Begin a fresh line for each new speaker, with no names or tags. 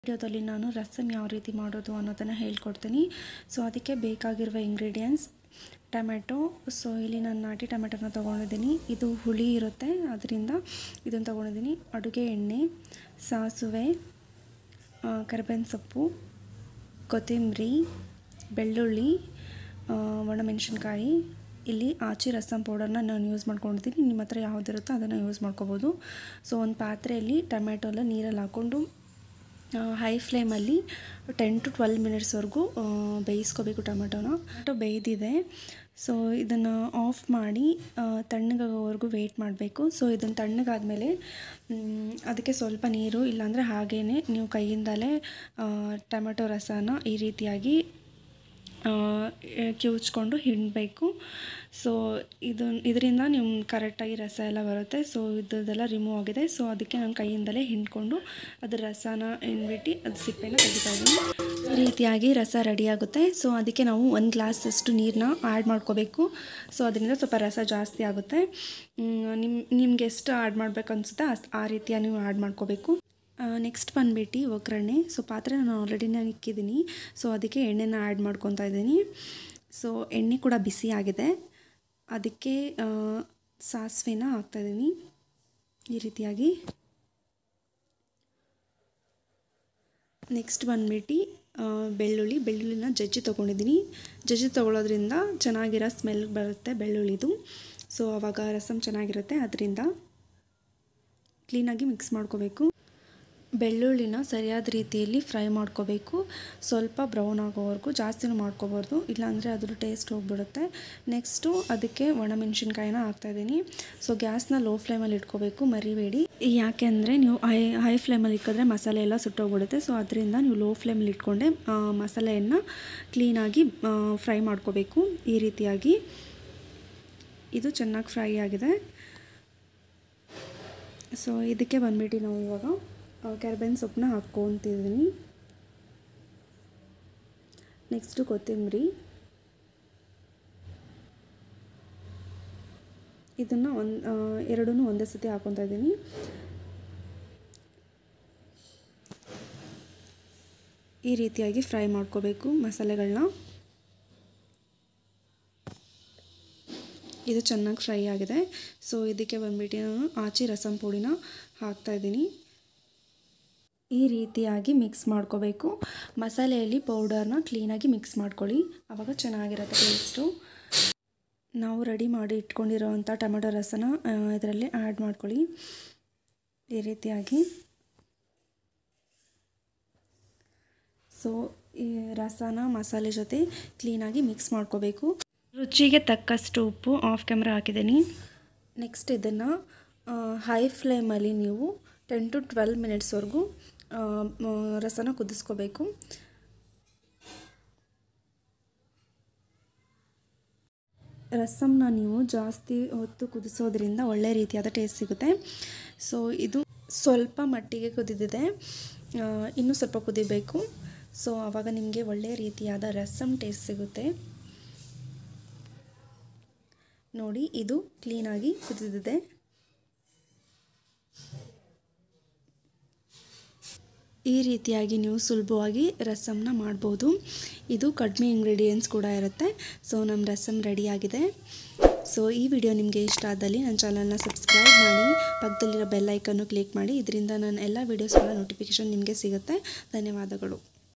ವಿಡಿಯೋದಲ್ಲಿ ನಾನು ರಸಮ್ ಯಾವ ರೀತಿ ಮಾಡೋದು ಅನ್ನೋದನ್ನು ಹೇಳ್ಕೊಡ್ತೀನಿ ಸೊ ಅದಕ್ಕೆ ಬೇಕಾಗಿರುವ ಇಂಗ್ರೀಡಿಯೆಂಟ್ಸ್ ಟೊಮೆಟೊ ಸೊ ಇಲ್ಲಿ ನಾನು ನಾಟಿ ಟೊಮೆಟೊನ ತೊಗೊಂಡಿದ್ದೀನಿ ಇದು ಹುಳಿ ಇರುತ್ತೆ ಅದರಿಂದ ಇದನ್ನು ತೊಗೊಂಡಿದ್ದೀನಿ ಅಡುಗೆ ಎಣ್ಣೆ ಸಾಸುವೆ ಆ, ಕರಿಬೇವಿನ ಸೊಪ್ಪು ಕೊತ್ತಂಬರಿ ಬೆಳ್ಳುಳ್ಳಿ ಆ, ಒಣಮೆಣಸಿನ್ಕಾಯಿ ಇಲ್ಲಿ ಆಚಿ ರಸಮ್ ಪೌಡರ್ನ ನಾನು ಯೂಸ್ ಮಾಡ್ಕೊಂಡಿದ್ದೀನಿ ನಿಮ್ಮ ಹತ್ರ ಯಾವುದಿರುತ್ತೋ ಅದನ್ನು ಯೂಸ್ ಮಾಡ್ಕೋಬೋದು ಸೊ ಒಂದು ಪಾತ್ರೆಯಲ್ಲಿ ಟೊಮೆಟೊಲ್ಲ ನೀರಲ್ಲಿ ಹಾಕ್ಕೊಂಡು ಹೈ ಫ್ಲೇಮಲ್ಲಿ ಟೆನ್ ಟು ಟ್ವೆಲ್ ಮಿನಿಟ್ಸ್ವರೆಗೂ ಬೇಯಿಸ್ಕೋಬೇಕು ಟೊಮೆಟೊನ ಟೊಮೆಟೊ ಬೇಯ್ದಿದೆ ಸೊ ಇದನ್ನು ಆಫ್ ಮಾಡಿ ಆ, ತಣ್ಣಗಾಗೋವರೆಗೂ ವೆಯ್ಟ್ ಮಾಡಬೇಕು ಸೊ ಇದನ್ನು ತಣ್ಣಗಾದಮೇಲೆ ಅದಕ್ಕೆ ಸ್ವಲ್ಪ ನೀರು ಇಲ್ಲಾಂದರೆ ಹಾಗೇ ನೀವು ಕೈಯಿಂದಲೇ ಆ, ಟೊಮೆಟೊ ರಸನ ಈ ರೀತಿಯಾಗಿ ಆ, ಕಿವುಚ್ಕೊಂಡು ಹಿಂಡಬೇಕು ಸೊ ಇದು ಇದರಿಂದ ನಿಮ್ಮ ಕರೆಕ್ಟಾಗಿ ರಸ ಎಲ್ಲ ಬರುತ್ತೆ ಸೊ ಇದ್ದದೆಲ್ಲ ರಿಮೂವ್ ಆಗಿದೆ ಸೊ ಅದಕ್ಕೆ ನಾನು ಕೈಯಿಂದಲೇ ಹಿಂಡ್ಕೊಂಡು ಅದ್ರ ರಸನ ಹಿಂಡ್ಬಿಟ್ಟು ಅದು ಸಿಪ್ಪೆನ ತೆಗಿತಾ ಇದ್ದೀನಿ ಈ ರೀತಿಯಾಗಿ ರಸ ರೆಡಿ ಆಗುತ್ತೆ ಸೊ ಅದಕ್ಕೆ ನಾವು ಒಂದು ಗ್ಲಾಸಷ್ಟು ನೀರನ್ನ ಆ್ಯಡ್ ಮಾಡ್ಕೋಬೇಕು ಸೊ ಅದರಿಂದ ಸ್ವಲ್ಪ ರಸ ಜಾಸ್ತಿ ಆಗುತ್ತೆ ನಿಮ್ಮ ನಿಮ್ಗೆ ಎಷ್ಟು ಆ್ಯಡ್ ಮಾಡ್ಬೇಕು ಅನಿಸುತ್ತೆ ಅಷ್ಟು ಆ ರೀತಿಯಾಗಿ ನೀವು ಆ್ಯಡ್ ಮಾಡ್ಕೋಬೇಕು ನೆಕ್ಸ್ಟ್ ಬಂದುಬಿಟ್ಟು ಒಗ್ಗರಣೆ ಸೊ ಪಾತ್ರೆ ನಾನು ಆಲ್ರೆಡಿ ನಾನು ಇಕ್ಕಿದ್ದೀನಿ ಸೊ ಅದಕ್ಕೆ ಎಣ್ಣೆನ ಆ್ಯಡ್ ಮಾಡ್ಕೊತಾ ಇದ್ದೀನಿ ಸೊ ಎಣ್ಣೆ ಕೂಡ ಬಿಸಿ ಆಗಿದೆ ಅದಕ್ಕೆ ಆ, ಸಾಸಿವೆನ ಹಾಕ್ತಾಯಿದ್ದೀನಿ ಈ ರೀತಿಯಾಗಿ ನೆಕ್ಸ್ಟ್ ಬಂದುಬಿಟ್ಟು ಬೆಳ್ಳುಳ್ಳಿ ಬೆಳ್ಳುಳ್ಳಿನ ಜಜ್ಜಿ ತೊಗೊಂಡಿದ್ದೀನಿ ಜಜ್ಜಿ ತೊಗೊಳೋದ್ರಿಂದ ಚೆನ್ನಾಗಿರೋ ಸ್ಮೆಲ್ ಬರುತ್ತೆ ಬೆಳ್ಳುಳ್ಳಿದು ಸೊ ಆವಾಗ ರಸಮ್ ಚೆನ್ನಾಗಿರುತ್ತೆ ಅದರಿಂದ ಕ್ಲೀನಾಗಿ ಮಿಕ್ಸ್ ಮಾಡ್ಕೋಬೇಕು ಬೆಳ್ಳುಳ್ಳಿನ ಸರಿಯಾದ ರೀತಿಯಲ್ಲಿ ಫ್ರೈ ಮಾಡ್ಕೋಬೇಕು ಸ್ವಲ್ಪ ಬ್ರೌನ್ ಆಗೋವರೆಗೂ ಜಾಸ್ತಿನೂ ಮಾಡ್ಕೋಬಾರ್ದು ಇಲ್ಲಾಂದರೆ ಅದ್ರ ಟೇಸ್ಟ್ ಹೋಗ್ಬಿಡುತ್ತೆ ನೆಕ್ಸ್ಟು ಅದಕ್ಕೆ ಒಣಮೆಣ್ಸಿನ್ಕಾಯಿನ ಹಾಕ್ತಾಯಿದ್ದೀನಿ ಸೊ ಗ್ಯಾಸ್ನ ಲೋ ಫ್ಲೇಮಲ್ಲಿ ಇಟ್ಕೋಬೇಕು ಮರಿಬೇಡಿ ಯಾಕೆ ಅಂದರೆ ನೀವು ಹೈ ಹೈ ಫ್ಲೇಮಲ್ಲಿ ಇಕ್ಕಿದ್ರೆ ಮಸಾಲೆ ಎಲ್ಲ ಸುಟ್ಟೋಗ್ಬಿಡುತ್ತೆ ಸೊ ಅದರಿಂದ ನೀವು ಲೋ ಫ್ಲೇಮಲ್ಲಿ ಇಟ್ಕೊಂಡೆ ಆ, ಮಸಾಲೆಯನ್ನು ಕ್ಲೀನಾಗಿ ಫ್ರೈ ಮಾಡ್ಕೋಬೇಕು ಈ ರೀತಿಯಾಗಿ ಇದು ಚೆನ್ನಾಗಿ ಫ್ರೈ ಆಗಿದೆ ಸೊ ಇದಕ್ಕೆ ಬಂದ್ಬಿಟ್ಟು ನಾವು ಇವಾಗ ಕರ್ಬೇವಿನ ಸೊಪ್ಪನ್ನ ಹಾಕ್ಕೊತಿದ್ದೀನಿ ನೆಕ್ಸ್ಟು ಕೊತ್ತಂಬರಿ ಇದನ್ನು ಒಂದು ಎರಡೂ ಒಂದೇ ಸತಿ ಹಾಕ್ಕೊತಾ ಇದ್ದೀನಿ ಈ ರೀತಿಯಾಗಿ ಫ್ರೈ ಮಾಡ್ಕೋಬೇಕು ಮಸಾಲೆಗಳನ್ನ ಇದು ಚೆನ್ನಾಗಿ ಫ್ರೈ ಆಗಿದೆ ಸೊ ಇದಕ್ಕೆ ಬಂದ್ಬಿಟ್ಟು ನಾನು ಆಚಿ ರಸಂ ಪುಡಿನ ಹಾಕ್ತಾಯಿದ್ದೀನಿ ಈ ರೀತಿಯಾಗಿ ಮಿಕ್ಸ್ ಮಾಡ್ಕೋಬೇಕು ಮಸಾಲೆಯಲ್ಲಿ ಪೌಡರ್ನ ಕ್ಲೀನಾಗಿ ಮಿಕ್ಸ್ ಮಾಡ್ಕೊಳ್ಳಿ ಆವಾಗ ಚೆನ್ನಾಗಿರುತ್ತೆ ಟೇಸ್ಟು ನಾವು ರೆಡಿ ಮಾಡಿ ಇಟ್ಕೊಂಡಿರೋವಂಥ ಟೊಮೆಟೊ ರಸನ ಇದರಲ್ಲಿ ಆ್ಯಡ್ ಮಾಡ್ಕೊಳ್ಳಿ ಈ ರೀತಿಯಾಗಿ ಸೊ ಈ ರಸನ ಮಸಾಲೆ ಜೊತೆ ಕ್ಲೀನಾಗಿ ಮಿಕ್ಸ್ ಮಾಡ್ಕೋಬೇಕು ರುಚಿಗೆ ತಕ್ಕಷ್ಟು ಉಪ್ಪು ಆಫ್ ಕ್ಯಾಮ್ರಾ ಹಾಕಿದ್ದೀನಿ ನೆಕ್ಸ್ಟ್ ಇದನ್ನು ಹೈ ಫ್ಲೇಮಲ್ಲಿ ನೀವು ಟೆನ್ ಟು ಟ್ವೆಲ್ ಮಿನಿಟ್ಸ್ವರೆಗೂ ರಸನ ಕುದಿಸ್ಕೋಬೇಕು ರಸಮ್ನ ನೀವು ಜಾಸ್ತಿ ಹೊತ್ತು ಕುದಿಸೋದ್ರಿಂದ ಒಳ್ಳೆ ರೀತಿಯಾದ ಟೇಸ್ಟ್ ಸಿಗುತ್ತೆ ಸೊ ಇದು ಸ್ವಲ್ಪ ಮಟ್ಟಿಗೆ ಕುದಿದಿದೆ ಆ, ಇನ್ನೂ ಸ್ವಲ್ಪ ಕುದಿಬೇಕು ಸೊ ಆವಾಗ ನಿಮಗೆ ಒಳ್ಳೆಯ ರೀತಿಯಾದ ರಸಮ್ ಟೇಸ್ಟ್ ಸಿಗುತ್ತೆ ನೋಡಿ ಇದು ಕ್ಲೀನಾಗಿ ಕುದಿದಿದೆ ಈ ರೀತಿಯಾಗಿ ನೀವು ಸುಲಭವಾಗಿ ರಸಮ್ನ ಮಾಡ್ಬೋದು ಇದು ಕಡಿಮೆ ಇಂಗ್ರೀಡಿಯೆಂಟ್ಸ್ ಕೂಡ ಇರುತ್ತೆ ಸೊ ನಮ್ಮ ರಸಮ್ ರೆಡಿಯಾಗಿದೆ ಸೊ ಈ ವಿಡಿಯೋ ನಿಮಗೆ ಇಷ್ಟ ಆದಲ್ಲಿ ನನ್ನ ಚಾನಲ್ನ ಸಬ್ಸ್ಕ್ರೈಬ್ ಮಾಡಿ ಪಕ್ಕದಲ್ಲಿರೋ ಬೆಲ್ ಐಕನ್ನು ಕ್ಲಿಕ್ ಮಾಡಿ ಇದರಿಂದ ನನ್ನ ಎಲ್ಲ ವೀಡಿಯೋಸ್ಗಳ ನೋಟಿಫಿಕೇಷನ್ ನಿಮಗೆ ಸಿಗುತ್ತೆ ಧನ್ಯವಾದಗಳು